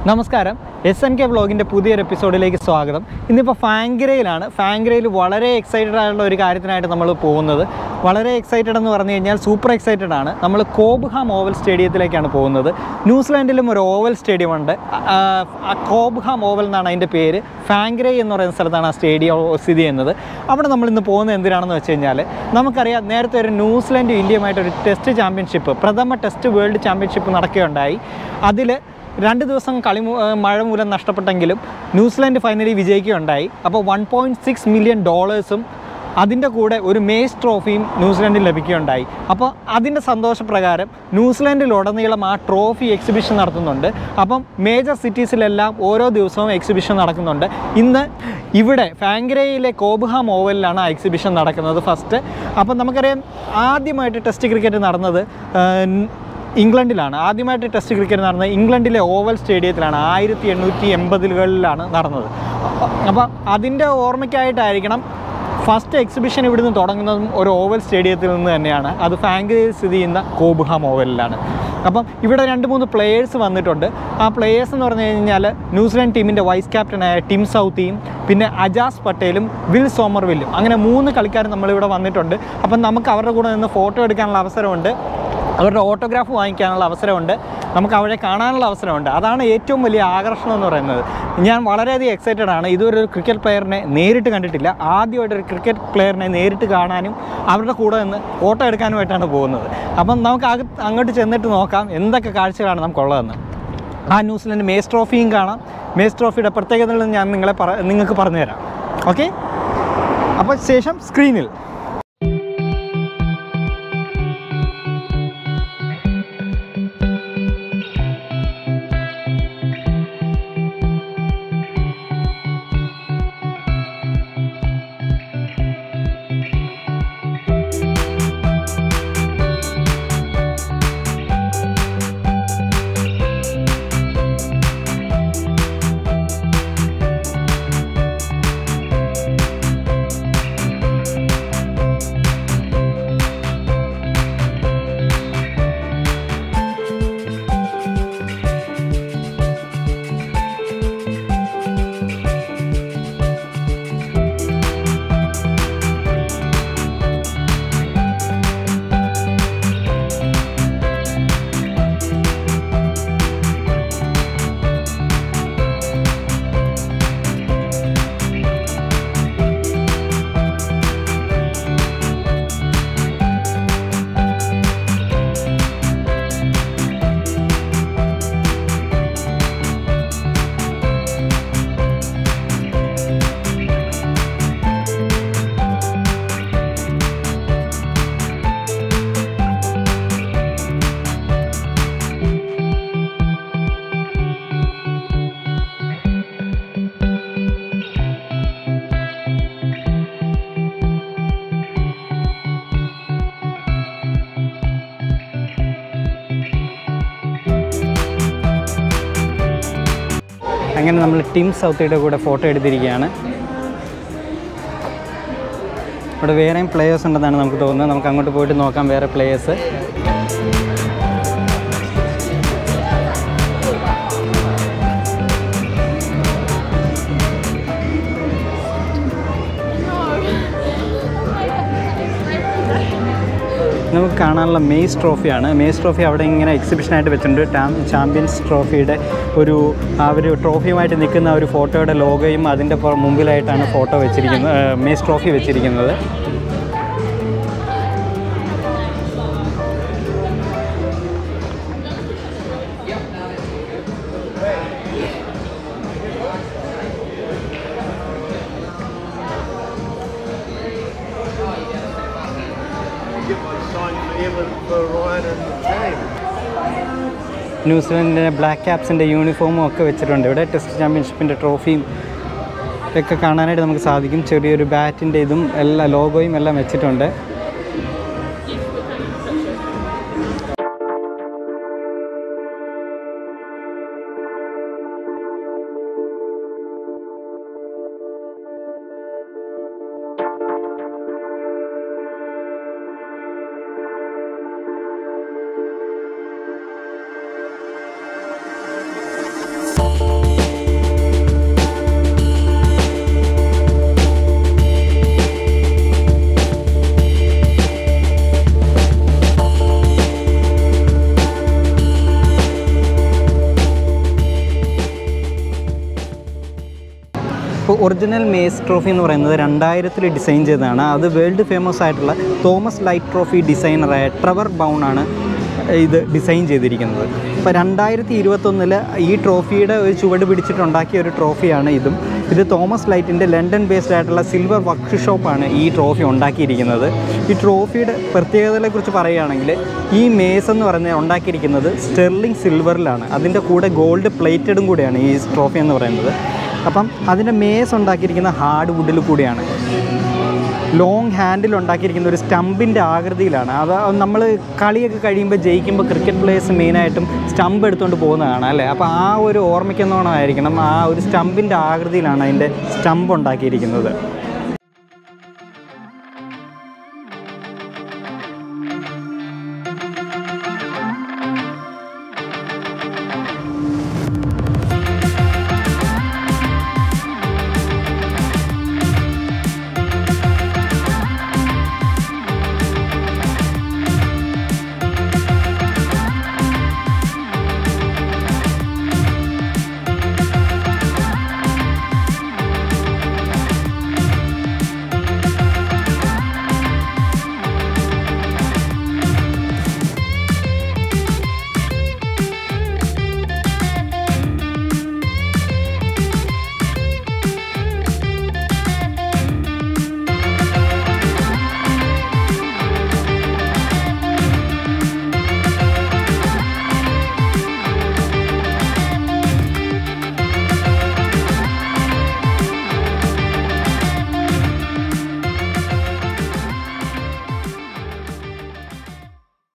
നമസ്കാരം S N K വ്ളോഗിൻ്റെ പുതിയൊരു എപ്പിസോഡിലേക്ക് സ്വാഗതം ഇന്നിപ്പോൾ ഫാങ്ക്രയിലാണ് ഫാങ്ക്രയിൽ വളരെ എക്സൈറ്റഡ് ആയിട്ടുള്ള ഒരു കാര്യത്തിനായിട്ട് നമ്മൾ പോകുന്നത് വളരെ എക്സൈറ്റഡ് എന്ന് പറഞ്ഞു കഴിഞ്ഞാൽ സൂപ്പർ എക്സൈറ്റഡ് ആണ് നമ്മൾ കോബ്ഹാം ഓവൽ സ്റ്റേഡിയത്തിലേക്കാണ് പോകുന്നത് ന്യൂസിലാൻഡിലും ഒരു ഓവൽ സ്റ്റേഡിയം ഉണ്ട് ആ, ആ കോബ്ഹാം ഓവൽ എന്നാണ് അതിൻ്റെ പേര് ഫാങ്ക്രൈ എന്ന് പറയുന്ന സ്ഥലത്താണ് ആ സ്റ്റേഡിയം സ്ഥിതി ചെയ്യുന്നത് അവിടെ നമ്മൾ ഇന്ന് പോകുന്നത് എന്തിനാണെന്ന് വെച്ച് കഴിഞ്ഞാൽ നമുക്കറിയാം നേരത്തെ ഒരു ന്യൂസിലാൻഡ് ഇന്ത്യയുമായിട്ട് ഒരു ടെസ്റ്റ് ചാമ്പ്യൻഷിപ്പ് പ്രഥമ ടെസ്റ്റ് വേൾഡ് ചാമ്പ്യൻഷിപ്പ് നടക്കുകയുണ്ടായി അതിൽ രണ്ട് ദിവസം കളി മൂ- ഏഹ് മഴ മൂലം നഷ്ടപ്പെട്ടെങ്കിലും ന്യൂസിലാൻഡ് ഫൈനലി വിജയിക്കുകയുണ്ടായി അപ്പോൾ വൺ പോയിൻറ്റ് സിക്സ് മില്യൺ ഡോളേഴ്സും അതിൻ്റെ കൂടെ ഒരു മേസ് ട്രോഫിയും ന്യൂസിലാൻഡിൽ ലഭിക്കുകയുണ്ടായി അപ്പോൾ അതിൻ്റെ സന്തോഷപ്രകാരം ന്യൂസിലാൻഡിലുടനീളം ആ ട്രോഫി എക്സിബിഷൻ നടത്തുന്നുണ്ട് അപ്പം മേജർ സിറ്റീസിലെല്ലാം ഓരോ ദിവസവും എക്സിബിഷൻ നടക്കുന്നുണ്ട് ഇന്ന് ഇവിടെ ഫാങ്ക്രയിലെ കോബ്ഹാം ഓവലിലാണ് ആ എക്സിബിഷൻ നടക്കുന്നത് ഫസ്റ്റ് അപ്പം നമുക്കറിയാം ആദ്യമായിട്ട് ടെസ്റ്റ് ക്രിക്കറ്റ് നടന്നത് ഏഹ്, ഇംഗ്ലണ്ടിലാണ് ആദ്യമായിട്ട് ടെസ്റ്റ് ക്രിക്കറ്റ് നടന്നത് ഇംഗ്ലണ്ടിലെ ഓവൽ സ്റ്റേഡിയത്തിലാണ് ആയിരത്തി എണ്ണൂറ്റി എൺപതുകളിലാണ് നടന്നത് അപ്പോൾ അതിൻ്റെ ഓർമ്മയ്ക്കായിട്ടായിരിക്കണം ഫസ്റ്റ് എക്സിബിഷൻ ഇവിടുന്ന് തുടങ്ങുന്നതും ഒരു ഓവൽ സ്റ്റേഡിയത്തിൽ നിന്ന് തന്നെയാണ് അത് ഫാങ്ക്രയിൽ സ്ഥിതി ചെയ്യുന്ന കോബ്ഹാം ഓവലിലാണ് അപ്പം ഇവിടെ രണ്ട് മൂന്ന് പ്ലേയേഴ്സ് വന്നിട്ടുണ്ട് ആ പ്ലേയേഴ്സ് എന്ന് പറഞ്ഞു കഴിഞ്ഞാൽ ന്യൂസിലാൻഡ് ടീമിൻ്റെ വൈസ് ക്യാപ്റ്റനായ ടിം സൗത്തിയും പിന്നെ അജാസ് പട്ടേലും വിൽ സോമർവില്ലും അങ്ങനെ മൂന്ന് കളിക്കാർ നമ്മളിവിടെ വന്നിട്ടുണ്ട് അപ്പം നമുക്ക് അവരുടെ കൂടെ നിന്ന് ഫോട്ടോ എടുക്കാനുള്ള അവസരമുണ്ട് അവരുടെ ഓട്ടോഗ്രാഫ് വാങ്ങിക്കാനുള്ള അവസരമുണ്ട് നമുക്ക് അവരെ കാണാനുള്ള അവസരമുണ്ട് അതാണ് ഏറ്റവും വലിയ ആകർഷണം എന്ന് പറയുന്നത് ഞാൻ വളരെയധികം എക്സൈറ്റഡ് ആണ് ഇതുവരെ ഒരു ക്രിക്കറ്റ് പ്ലെയറിനെ നേരിട്ട് കണ്ടിട്ടില്ല ആദ്യമായിട്ട് ഒരു ക്രിക്കറ്റ് പ്ലെയറിനെ നേരിട്ട് കാണാനും അവരുടെ കൂടെ നിന്ന് ഫോട്ടോ എടുക്കാനുമായിട്ടാണ് പോകുന്നത് അപ്പം നമുക്ക് അക അങ്ങോട്ട് ചെന്നിട്ട് നോക്കാം എന്തൊക്കെ കാഴ്ചകളാണ് നമുക്കുള്ളതെന്ന് ആ ന്യൂസിലൻഡ് മേസ് ട്രോഫിയും കാണാം മേസ് ട്രോഫിയുടെ പ്രത്യേകതകൾ ഞാൻ നിങ്ങളെ പറ നിങ്ങൾക്ക് പറഞ്ഞുതരാം ഓക്കെ അപ്പോൾ ശേഷം സ്ക്രീനിൽ അങ്ങനെ നമ്മൾ ടീം സൗത്തിയുടെ കൂടെ ഫോട്ടോ എടുത്തിരിക്കുകയാണ് ഇവിടെ വേറെയും പ്ലേയേഴ്സ് ഉണ്ടെന്നാണ് നമുക്ക് തോന്നുന്നത് നമുക്ക് അങ്ങോട്ട് പോയിട്ട് നോക്കാം വേറെ പ്ലേയേഴ്സ് നമുക്ക് കാണാനുള്ള മെയ്സ് ട്രോഫിയാണ് മെയ്സ് ട്രോഫി അവിടെ ഇങ്ങനെ എക്സിബിഷനായിട്ട് വെച്ചിട്ടുണ്ട് ടാം ചാമ്പ്യൻസ് ട്രോഫിയുടെ ഒരു ആ ഒരു ട്രോഫിയുമായിട്ട് നിൽക്കുന്ന ഒരു ഫോട്ടോയുടെ ലോഗോയും അതിൻ്റെ പുറ- മുമ്പിലായിട്ടാണ് ഫോട്ടോ വെച്ചിരിക്കുന്നത് ഏഹ്, മെയ്സ് ട്രോഫി വെച്ചിരിക്കുന്നത് get my sign for him and for Ryan and the team. ന്യൂസിലൻഡിൻ്റെ ബ്ലാക്ക് ക്യാപ്സിൻ്റെ യൂണിഫോമും ഒക്കെ വെച്ചിട്ടുണ്ട് ഇവിടെ ടെസ്റ്റ് ചാമ്പ്യൻഷിപ്പിൻ്റെ ട്രോഫിയും ഒക്കെ കാണാനായിട്ട് നമുക്ക് സാധിക്കും ചെറിയൊരു ബാറ്റിൻ്റെ ഇതും എല്ലാ ലോഗോയും എല്ലാം വെച്ചിട്ടുണ്ട് അപ്പോൾ ഒറിജിനൽ മേസ് ട്രോഫി എന്ന് പറയുന്നത് രണ്ടായിരത്തിൽ ഡിസൈൻ ചെയ്തതാണ് അത് വേൾഡ് ഫേമസ് ആയിട്ടുള്ള തോമസ് ലൈറ്റ് ട്രോഫി ഡിസൈനറായ ട്രവർ ബൗൺ ആണ് ഇത് ഡിസൈൻ ചെയ്തിരിക്കുന്നത് ഇപ്പോൾ രണ്ടായിരത്തി ഇരുപത്തൊന്നിൽ ഈ ട്രോഫിയുടെ ഒരു ചുവട് പിടിച്ചിട്ടുണ്ടാക്കിയ ഒരു ട്രോഫിയാണ് ഇതും ഇത് തോമസ് ലൈറ്റിൻ്റെ ലണ്ടൻ ബേസ്ഡ് ആയിട്ടുള്ള സിൽവർ വർക്ക് ഷോപ്പാണ് ഈ ട്രോഫി ഉണ്ടാക്കിയിരിക്കുന്നത് ഈ ട്രോഫിയുടെ പ്രത്യേകതകളെക്കുറിച്ച് പറയുകയാണെങ്കിൽ ഈ മേസ് എന്ന് പറയുന്നത് ഉണ്ടാക്കിയിരിക്കുന്നത് സ്റ്റെർലിംഗ് സിൽവറിലാണ് അതിൻ്റെ കൂടെ ഗോൾഡ് പ്ലേറ്റഡും കൂടിയാണ് ഈ ട്രോഫി എന്ന് പറയുന്നത് അപ്പം അതിൻ്റെ മേസ് ഉണ്ടാക്കിയിരിക്കുന്ന ഹാർഡ് വുഡിൽ കൂടിയാണ് ലോങ് ഹാൻഡിൽ ഉണ്ടാക്കിയിരിക്കുന്ന ഒരു സ്റ്റമ്പിൻ്റെ ആകൃതിയിലാണ് അത് നമ്മൾ കളിയൊക്കെ കഴിയുമ്പോൾ ജയിക്കുമ്പോൾ ക്രിക്കറ്റ് പ്ലേയേഴ്സ് മെയിനായിട്ടും സ്റ്റമ്പ് എടുത്തുകൊണ്ട് പോകുന്നതാണ് അല്ലേ അപ്പോൾ ആ ഒരു ഓർമ്മിക്കുന്നോണമായിരിക്കണം ആ ഒരു സ്റ്റമ്പിൻ്റെ ആകൃതിയിലാണ് അതിൻ്റെ സ്റ്റമ്പ് ഉണ്ടാക്കിയിരിക്കുന്നത്